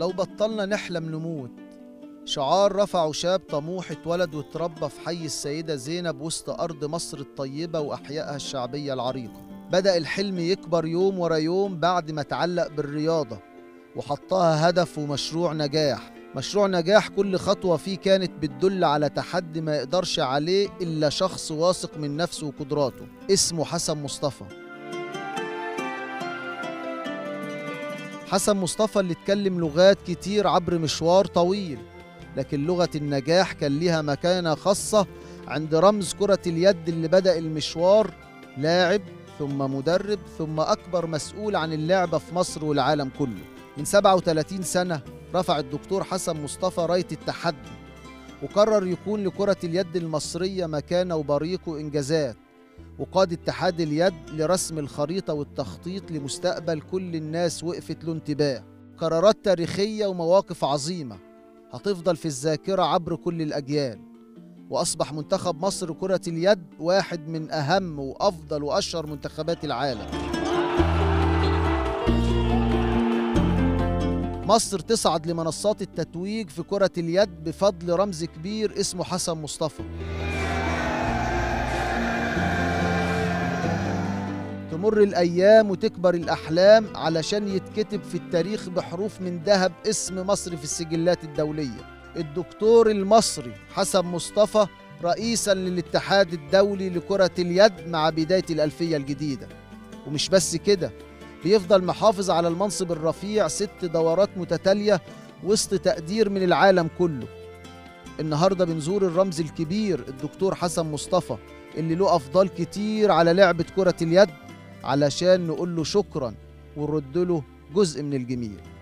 لو بطلنا نحلم نموت شعار رفعه شاب طموح اتولد واتربى في حي السيدة زينب وسط أرض مصر الطيبة وأحيائها الشعبية العريقة بدأ الحلم يكبر يوم ورا يوم بعد ما تعلق بالرياضة وحطها هدف ومشروع نجاح مشروع نجاح كل خطوة فيه كانت بتدل على تحدي ما يقدرش عليه إلا شخص واثق من نفسه وقدراته اسمه حسن مصطفى حسن مصطفى اللي اتكلم لغات كتير عبر مشوار طويل لكن لغة النجاح كان ليها مكانة خاصة عند رمز كرة اليد اللي بدأ المشوار لاعب ثم مدرب ثم أكبر مسؤول عن اللعبة في مصر والعالم كله من 37 سنة رفع الدكتور حسن مصطفى راية التحدي وقرر يكون لكرة اليد المصرية مكانة وبريق وإنجازات وقاد اتحاد اليد لرسم الخريطة والتخطيط لمستقبل كل الناس وقفت له انتباه قرارات تاريخية ومواقف عظيمة هتفضل في الذاكرة عبر كل الأجيال وأصبح منتخب مصر كرة اليد واحد من أهم وأفضل وأشهر منتخبات العالم مصر تصعد لمنصات التتويج في كرة اليد بفضل رمز كبير اسمه حسن مصطفى تمر الأيام وتكبر الأحلام علشان يتكتب في التاريخ بحروف من ذهب اسم مصر في السجلات الدولية الدكتور المصري حسن مصطفى رئيسا للاتحاد الدولي لكرة اليد مع بداية الألفية الجديدة ومش بس كده بيفضل محافظ على المنصب الرفيع ست دورات متتالية وسط تقدير من العالم كله النهاردة بنزور الرمز الكبير الدكتور حسن مصطفى اللي له أفضال كتير على لعبة كرة اليد علشان نقول له شكرا ونرد له جزء من الجميل